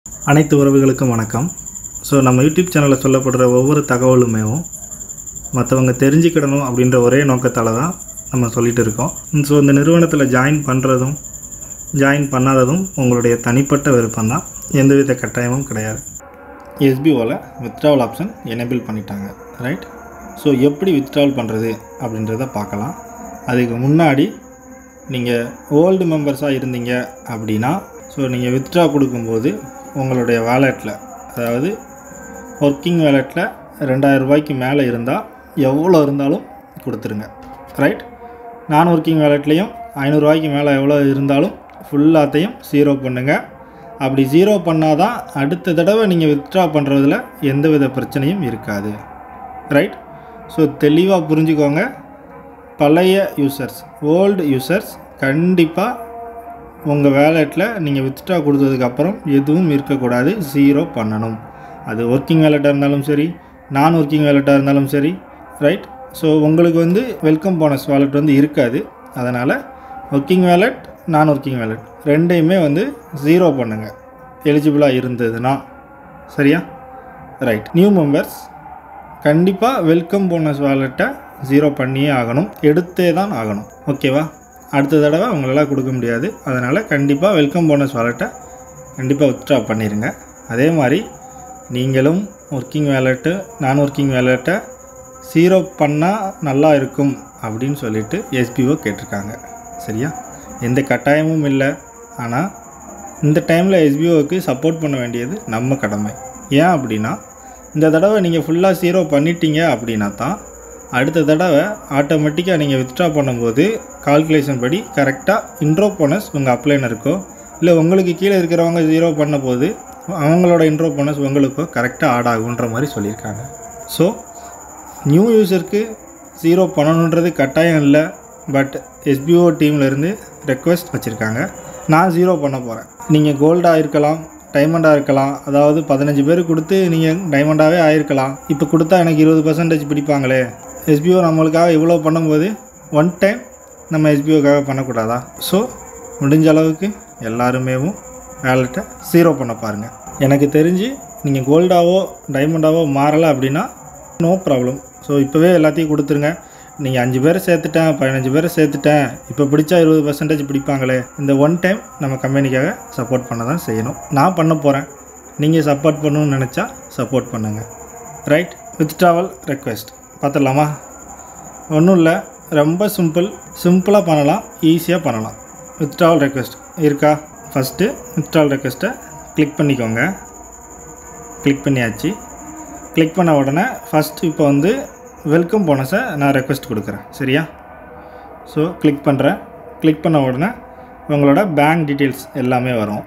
அனைத்து உறவுகளுக்கும் வணக்கம் ஸோ நம்ம யூடியூப் சேனலில் சொல்லப்படுற ஒவ்வொரு தகவலுமேவும் மற்றவங்க தெரிஞ்சுக்கிடணும் அப்படின்ற ஒரே நோக்கத்தால் தான் நம்ம சொல்லிட்டு இருக்கோம் ஸோ இந்த நிறுவனத்தில் ஜாயின் பண்ணுறதும் ஜாயின் பண்ணாததும் உங்களுடைய தனிப்பட்ட விருப்பம் தான் எந்தவித கட்டாயமும் கிடையாது எஸ்பிஓவில் வித்ட்ராவல் ஆப்ஷன் எனேபிள் பண்ணிட்டாங்க ரைட் ஸோ எப்படி வித்ட்ராவல் பண்ணுறது அப்படின்றத பார்க்கலாம் அதுக்கு முன்னாடி நீங்கள் ஓல்டு மெம்பர்ஸாக இருந்தீங்க அப்படின்னா ஸோ நீங்கள் வித்ட்ரா கொடுக்கும்போது உங்களுடைய வேலெட்டில் அதாவது ஒர்க்கிங் வேலெட்டில் ரெண்டாயிரம் ரூபாய்க்கு மேலே இருந்தால் எவ்வளோ இருந்தாலும் கொடுத்துருங்க ரைட் நான் ஒர்க்கிங் வேலெட்லேயும் ஐநூறுரூவாய்க்கு மேலே எவ்வளோ இருந்தாலும் ஃபுல்லாத்தையும் ஜீரோ பண்ணுங்கள் அப்படி ஜீரோ பண்ணால் தான் அடுத்த தடவை நீங்கள் வித்ட்ரா பண்ணுறதுல எந்தவித பிரச்சனையும் இருக்காது ரைட் ஸோ தெளிவாக புரிஞ்சுக்கோங்க பழைய யூசர்ஸ் ஓல்டு யூசர்ஸ் கண்டிப்பாக உங்கள் வேலெட்டில் நீங்கள் வித்ட்ரா கொடுத்ததுக்கப்புறம் எதுவும் இருக்கக்கூடாது ஜீரோ பண்ணணும் அது ஒர்க்கிங் வேலெட்டாக இருந்தாலும் சரி நான் ஒர்க்கிங் வேலெட்டாக இருந்தாலும் சரி ரைட் ஸோ உங்களுக்கு வந்து வெல்கம் போனஸ் வாலெட் வந்து இருக்காது அதனால் working wallet non working wallet ரெண்டையுமே வந்து ஜீரோ பண்ணுங்கள் எலிஜிபிளாக இருந்ததுன்னா சரியா ரைட் நியூ மெம்பர்ஸ் கண்டிப்பாக வெல்கம் போனஸ் வாலெட்டை ஜீரோ பண்ணியே ஆகணும் எடுத்தே தான் ஆகணும் ஓகேவா அடுத்த தடவை உங்களால் கொடுக்க முடியாது அதனால் கண்டிப்பாக வெல்கம் போனஸ் வாலெட்டை கண்டிப்பாக வித்ட்ரா பண்ணிடுங்க அதே மாதிரி நீங்களும் ஒர்க்கிங் வேலெட்டு நான் ஒர்க்கிங் வேலெட்டை ஜீரோ பண்ணால் நல்லா இருக்கும் அப்படின்னு சொல்லிட்டு எஸ்பிஓ கேட்டிருக்காங்க சரியா எந்த கட்டாயமும் இல்லை ஆனால் இந்த டைமில் எஸ்பிஓவுக்கு சப்போர்ட் பண்ண வேண்டியது நம்ம கடமை ஏன் அப்படின்னா இந்த தடவை நீங்கள் ஃபுல்லாக ஜீரோ பண்ணிட்டீங்க அப்படின்னா தான் அடுத்த தடவை ஆட்டோமேட்டிக்காக நீங்கள் வித்ட்ரா பண்ணும்போது கால்குலேஷன் படி கரெக்டாக இன்ட்ரோ போனஸ் உங்கள் அப்ளைனருக்கோ இல்லை உங்களுக்கு கீழே இருக்கிறவங்க ஜீரோ பண்ண போது அவங்களோட இன்ட்ரோ போனஸ் உங்களுக்கோ கரெக்டாக ஆட் ஆகுன்ற மாதிரி சொல்லியிருக்காங்க ஸோ நியூ யூசருக்கு ஜீரோ பண்ணணுன்றது கட்டாயம் இல்லை பட் எஸ்பிஓ டீம்லேருந்து ரெக்வெஸ்ட் வச்சுருக்காங்க நான் ஜீரோ பண்ண போகிறேன் நீங்கள் கோல்டாக இருக்கலாம் டைமண்டாக இருக்கலாம் அதாவது பதினஞ்சு பேர் கொடுத்து நீங்கள் டைமண்டாகவே ஆயிருக்கலாம் இப்போ கொடுத்தா எனக்கு இருபது பர்சன்டேஜ் பிடிப்பாங்களே எஸ்பிஓ நம்மளுக்காக இவ்வளோ பண்ணும்போது ஒன் டைம் நம்ம எஸ்பிஓக்காக பண்ணக்கூடாதா ஸோ முடிஞ்ச அளவுக்கு எல்லாருமேவும் வேலெட்டை ஜீரோ பண்ண பாருங்கள் எனக்கு தெரிஞ்சு நீங்கள் கோல்டாவோ டைமண்டாவோ மாறலை அப்படின்னா நோ ப்ராப்ளம் ஸோ இப்போவே எல்லாத்தையும் கொடுத்துருங்க நீங்கள் அஞ்சு பேரை சேர்த்துட்டேன் பதினஞ்சு பேரை சேர்த்துட்டேன் இப்போ பிடிச்சா இருபது பர்சன்டேஜ் பிடிப்பாங்களே இந்த ஒன் டைம் நம்ம கம்பெனிக்காக சப்போர்ட் பண்ண தான் செய்யணும் நான் பண்ண போகிறேன் நீங்கள் சப்போர்ட் பண்ணணும்னு நினச்சா சப்போர்ட் பண்ணுங்கள் ரைட் வித் ட்ராவல் ரெக்வெஸ்ட் பார்த்துடலாமா ஒன்றும் இல்லை ரொம்ப சிம்பிள் சிம்பிளாக பண்ணலாம் ஈஸியாக பண்ணலாம் வித்ட்ராவல் ரெக்வெஸ்ட் இருக்கா ஃபஸ்ட்டு வித்ட்ராவல் ரெக்வெஸ்ட்டை கிளிக் பண்ணிக்கோங்க கிளிக் பண்ணியாச்சு கிளிக் பண்ண உடனே ஃபஸ்ட் இப்போ வந்து வெல்கம் போனஸை நான் ரெக்வெஸ்ட் கொடுக்குறேன் சரியா ஸோ கிளிக் பண்ணுறேன் கிளிக் பண்ண உடனே உங்களோட பேங்க் டீட்டெயில்ஸ் எல்லாமே வரும்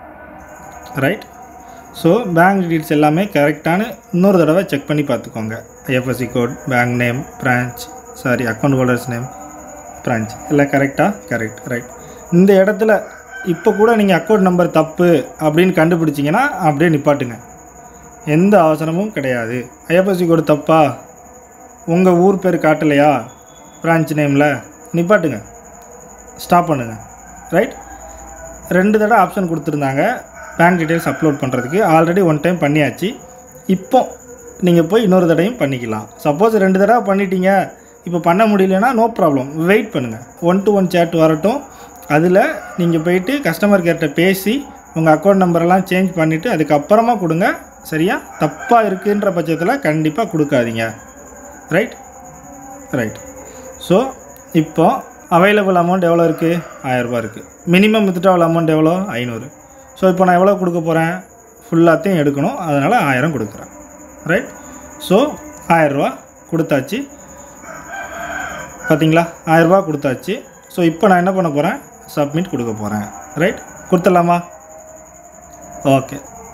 ரைட் ஸோ பேங்க் டீட்டெயில்ஸ் எல்லாமே கரெக்டான இன்னொரு தடவை செக் பண்ணி பார்த்துக்கோங்க IFSC code bank name branch sorry account holders name branch எல்லாம் கரெக்டாக கரெக்ட் ரைட் இந்த இடத்துல இப்போ கூட நீங்கள் அக்கௌண்ட் நம்பர் தப்பு அப்படின்னு கண்டுபிடிச்சிங்கன்னா அப்படியே நிப்பாட்டுங்க எந்த அவசரமும் கிடையாது ஐஎஃப்எஸ்சி கோடு தப்பா உங்கள் ஊர் பேர் காட்டலையா பிரான்ச் நேமில் நிப்பாட்டுங்க ஸ்டாப் பண்ணுங்கள் ரைட் ரெண்டு தடவை ஆப்ஷன் கொடுத்துருந்தாங்க பேங்க் டீட்டெயில்ஸ் அப்லோட் பண்ணுறதுக்கு ஆல்ரெடி ஒன் டைம் பண்ணியாச்சு இப்போ நீங்கள் போய் இன்னொரு தடவையும் பண்ணிக்கலாம் சப்போஸ் ரெண்டு தடவை பண்ணிட்டீங்க இப்போ பண்ண முடியலன்னா நோ ப்ராப்ளம் வெயிட் பண்ணுங்கள் ஒன் டு ஒன் சேட் வரட்டும் அதில் நீங்கள் போயிட்டு கஸ்டமர் கேர்கிட்ட பேசி உங்கள் அக்கௌண்ட் நம்பரெல்லாம் சேஞ்ச் பண்ணிவிட்டு அதுக்கப்புறமா கொடுங்க சரியா தப்பாக இருக்குன்ற பட்சத்தில் கண்டிப்பாக கொடுக்காதீங்க ரைட் ரைட் ஸோ இப்போ அவைலபிள் அமௌண்ட் எவ்வளோ இருக்குது ஆயரரூபா இருக்குது மினிமம் வித்ட்ராவல் அமௌண்ட் எவ்வளோ ஐநூறு ஸோ இப்போ நான் எவ்வளோ கொடுக்க போகிறேன் ஃபுல்லாத்தையும் எடுக்கணும் அதனால் ஆயிரம் கொடுக்குறேன் ரைட் ஸோ ஆயரூபா கொடுத்தாச்சு பார்த்தீங்களா ஆயரூபா கொடுத்தாச்சு ஸோ இப்போ நான் என்ன பண்ண போகிறேன் சப்மிட் கொடுக்க போகிறேன் ரைட் கொடுத்துடலாமா ஓகே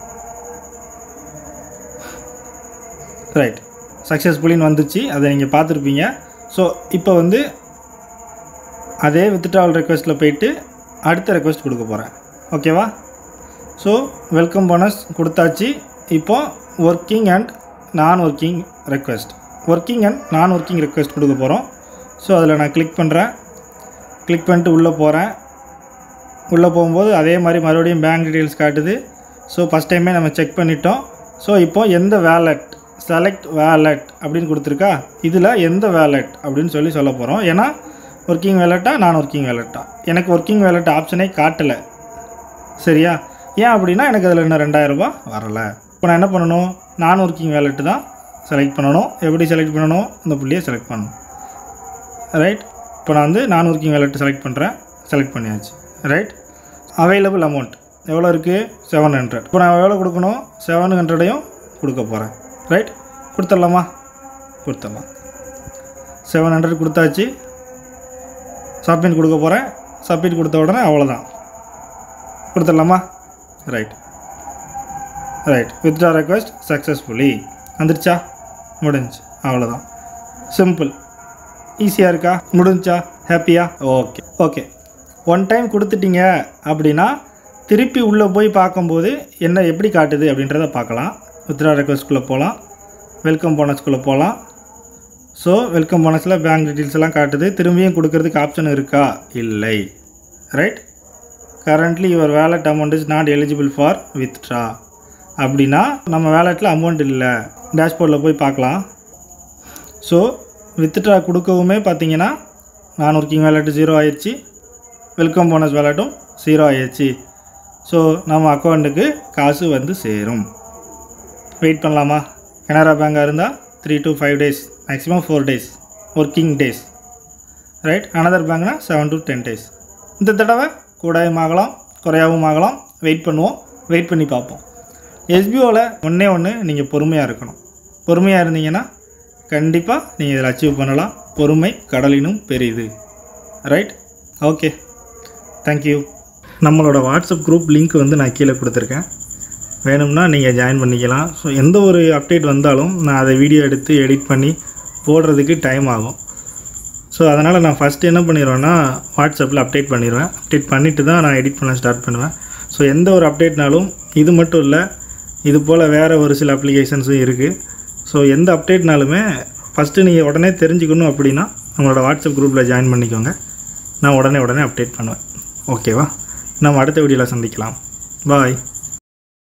ரைட் சக்ஸஸ்ஃபுல்லின்னு வந்துச்சு அதை நீங்கள் பார்த்துருப்பீங்க ஸோ இப்போ வந்து அதே வித்ட்ராவல் ரெக்வெஸ்ட்டில் போயிட்டு அடுத்த ரெக்வெஸ்ட் கொடுக்க போகிறேன் ஓகேவா ஸோ வெல்கம் போனஸ் கொடுத்தாச்சு இப்போ working and non working request working and non working request கொடுக்க போகிறோம் ஸோ அதில் நான் கிளிக் பண்ணுறேன் கிளிக் பண்ணிட்டு உள்ளே போகிறேன் உள்ளே போகும்போது அதே மாதிரி மறுபடியும் பேங்க் டீட்டெயில்ஸ் காட்டுது ஸோ ஃபஸ்ட் டைமே நம்ம செக் பண்ணிட்டோம் ஸோ இப்போ எந்த வேலட் செலக்ட் வேலட் அப்படின்னு கொடுத்துருக்கா இதில் எந்த வேலட் அப்படின்னு சொல்லி சொல்ல போகிறோம் ஏன்னா ஒர்க்கிங் வேலட்டா நான் ஒர்க்கிங் வேலட்டா எனக்கு ஒர்க்கிங் வேலட் ஆப்ஷனே காட்டலை சரியா ஏன் அப்படின்னா எனக்கு அதில் இன்னும் ரெண்டாயிரரூபா வரலை இப்போ நான் என்ன பண்ணணும் நான் ஒர்க்கிங் வேலெட்டு தான் செலக்ட் பண்ணணும் எப்படி செலக்ட் பண்ணணும் இந்த புள்ளியை செலக்ட் பண்ணணும் ரைட் இப்போ நான் வந்து நான் ஒர்க்கிங் வேலெட்டு செலக்ட் பண்ணுறேன் செலக்ட் பண்ணியாச்சு ரைட் அவைலபிள் அமௌண்ட் எவ்வளோ இருக்குது செவன் ஹண்ட்ரட் இப்போ நான் எவ்வளோ கொடுக்கணும் செவன் ஹண்ட்ரடையும் கொடுக்க போகிறேன் ரைட் கொடுத்துடலாமா கொடுத்துடலாம் செவன் ஹண்ட்ரட் கொடுத்தாச்சு சப்மிட் கொடுக்க போகிறேன் சப்மிட் கொடுத்த உடனே அவ்வளோதான் கொடுத்துடலாமா right right withdraw request successfully வந்துருச்சா முடிஞ்சு அவ்வளோதான் சிம்பிள் ஈஸியாக இருக்கா முடிஞ்சா ஹாப்பியா ஓகே ஓகே ஒன் டைம் கொடுத்துட்டீங்க அப்படின்னா திருப்பி உள்ளே போய் பார்க்கும்போது என்ன எப்படி காட்டுது அப்படின்றத பார்க்கலாம் வித்ட்ரா ரெக்வஸ்ட்குள்ளே போகலாம் வெல்கம் போனஸ்குள்ளே போகலாம் ஸோ வெல்கம் போனஸில் பேங்க் டீட்டெயில்ஸ் எல்லாம் காட்டுது திரும்பியும் கொடுக்கறதுக்கு ஆப்ஷன் இருக்கா இல்லை right currently your wallet amount is not eligible for withdraw அப்படின்னா நம்ம வேலெட்டில் அமௌண்ட் இல்லை டேஷ்போர்டில் போய் பார்க்கலாம் ஸோ வித்ட்ரா கொடுக்கவுமே பார்த்தீங்கன்னா நான் ஒர்க்கிங் வேலெட்டு ஜீரோ ஆயிடுச்சு வெல்கம் போனஸ் வேலெட்டும் ஜீரோ ஆயிடுச்சு ஸோ நம்ம அக்கௌண்ட்டுக்கு காசு வந்து சேரும் வெயிட் பண்ணலாமா கனரா பேங்காக இருந்தால் three to five days maximum four days working days right another பேங்க்னா செவன் to டென் டேஸ் இந்த தடவை கூடவும் ஆகலாம் குறையாவும் ஆகலாம் வெயிட் பண்ணுவோம் வெயிட் பண்ணி பார்ப்போம் எஸ்பிஓவில் ஒன்றே ஒன்று நீங்கள் பொறுமையாக இருக்கணும் பொறுமையாக இருந்தீங்கன்னா கண்டிப்பாக நீங்கள் இதில் அச்சீவ் பண்ணலாம் பொறுமை கடலினும் பெரிது ரைட் ஓகே தேங்க்யூ நம்மளோட வாட்ஸ்அப் குரூப் லிங்க் வந்து நான் கீழே கொடுத்துருக்கேன் வேணும்னா நீங்கள் ஜாயின் பண்ணிக்கலாம் ஸோ எந்த ஒரு அப்டேட் வந்தாலும் நான் அதை வீடியோ எடுத்து எடிட் பண்ணி போடுறதுக்கு டைம் ஆகும் ஸோ அதனால் நான் ஃபஸ்ட்டு என்ன பண்ணிடுவேன்னா வாட்ஸ்அப்பில் அப்டேட் பண்ணிடுவேன் அப்டேட் பண்ணிவிட்டு தான் நான் எடிட் பண்ண ஸ்டார்ட் பண்ணுவேன் ஸோ எந்த ஒரு அப்டேட்னாலும் இது மட்டும் இல்லை இது போல் வேறு ஒரு சில அப்ளிகேஷன்ஸும் இருக்குது ஸோ எந்த அப்டேட்னாலுமே ஃபஸ்ட்டு நீங்கள் உடனே தெரிஞ்சுக்கணும் அப்படின்னா உங்களோட வாட்ஸ்அப் குரூப்பில் ஜாயின் பண்ணிக்கோங்க நான் உடனே உடனே அப்டேட் பண்ணுவேன் ஓகேவா நம்ம அடுத்த வீடியோவில் சந்திக்கலாம் பாய்